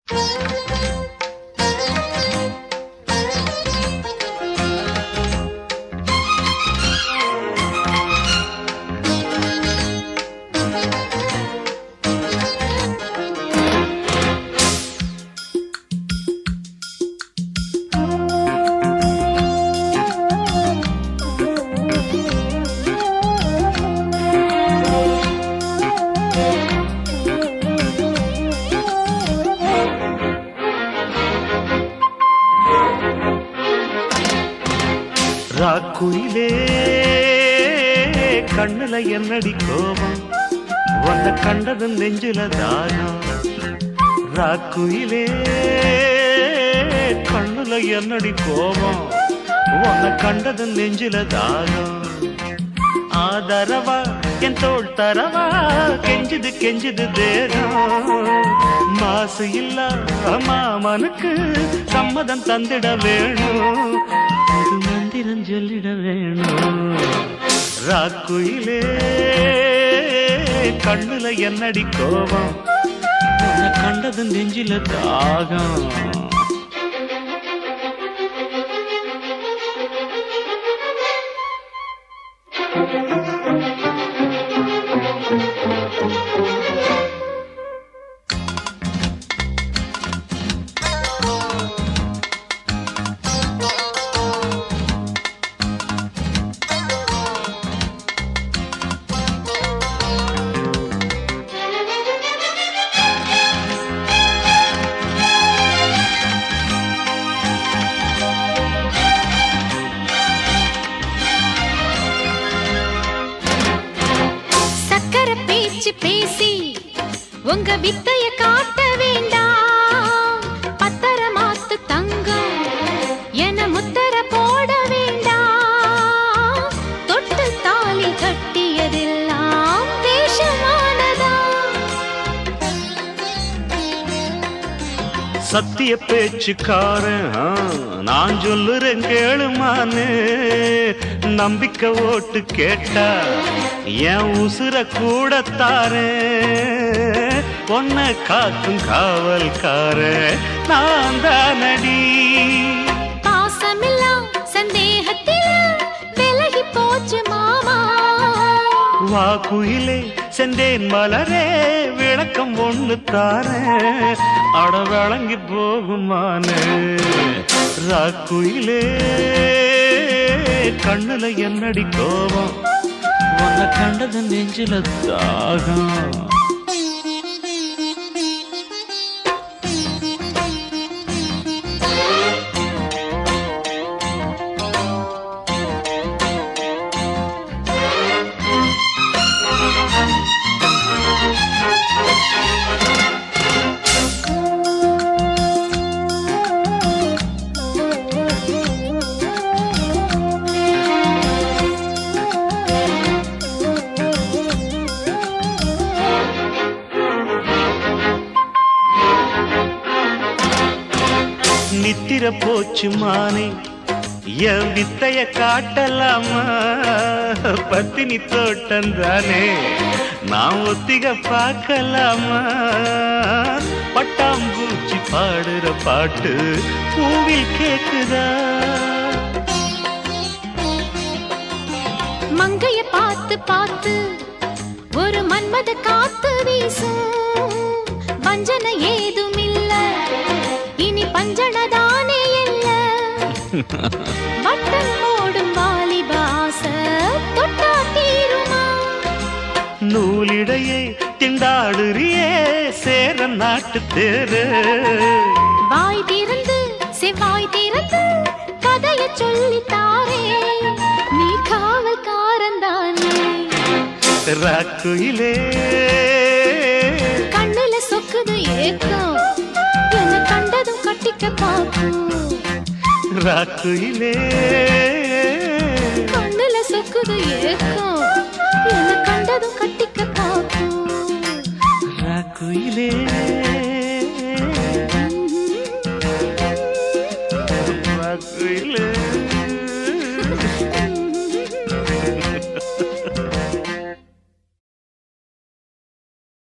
ராக்குயிலே கண்ணுல என்னடி கோபம் உன்னை கண்டது நெஞ்சில தானம் ராக்குயிலே கண்ணுல என்னடி கோபம் உன்னை கண்டது நெஞ்சில தானம் ஆதரவா என் தோள் தரவா கெஞ்சுது கெஞ்சுது தேகம் மாசு இல்ல மாமனுக்கு சம்மதம் தந்திட வேணும் புது மந்திரம் சொல்லிட வேணும் ராக்குயிலே கண்ணுல என்னடி கோபம் உன்னை கண்டது நெஞ்சில தாகம் சக்கர பேச்சு பேசி உங்க வித்தைய காட்ட வேண்டாம் பத்தர மாத்து தங்கம் என முத்தர போட வேண்டாம் தொட்டு தாலி கட்டியதெல்லாம் தேசமானதா சத்திய பேச்சுக்காரன் ஆ, நான் சொல்லுறேன் கேளுமான்னு நம்பிக்கை ஓட்டு கேட்டா என் உசுர கூட தாரே பொண்ண காக்கும் காவல்கார நான் தானடி பாசமில்லாம் சந்தேகத்தில் விலகி போச்சு மாமா வா குயிலே செந்தேன் மலரே விளக்கம் ஒண்ணு தாரேன் அட விளங்கி போகுமானே ராக்குயிலே கண்ணுல என்னடி கோபம் உன்னை கண்டது நெஞ்சில தாகம் நித்திர போச்சு மானே என் வித்தைய காட்டலாமா பத்தினி தோட்டம் தானே நான் ஒத்திக பார்க்கலாமா பட்டாம்பூச்சி பாடுற பாட்டு பூவில் கேக்குதா மங்கைய பார்த்து பார்த்து ஒரு மன்மத காத்து வீசும் வஞ்சன ஏதும் இல்ல இனி பஞ்சனதானே இல்ல வட்டம் போடும் வாலிபாச தொட்டா தீருமா நூலிடையே திண்டாடுறியே சேர நாட்டு தேரு வாய் திறந்து செவ்வாய் திறந்து கதைய சொல்லி தாரே நீ காவல்காரன் தானே ராக்குயிலே கண்ணுல சொக்குது ஏக்கம் என்ன கண்டதும் கட்டிக்க பாக்கும் ராக்குயிலே கண்ணுல சொக்குது ஏக்கம் என்ன கண்டதும் கட்டிக்க பாக்கும் ராக்குயிலே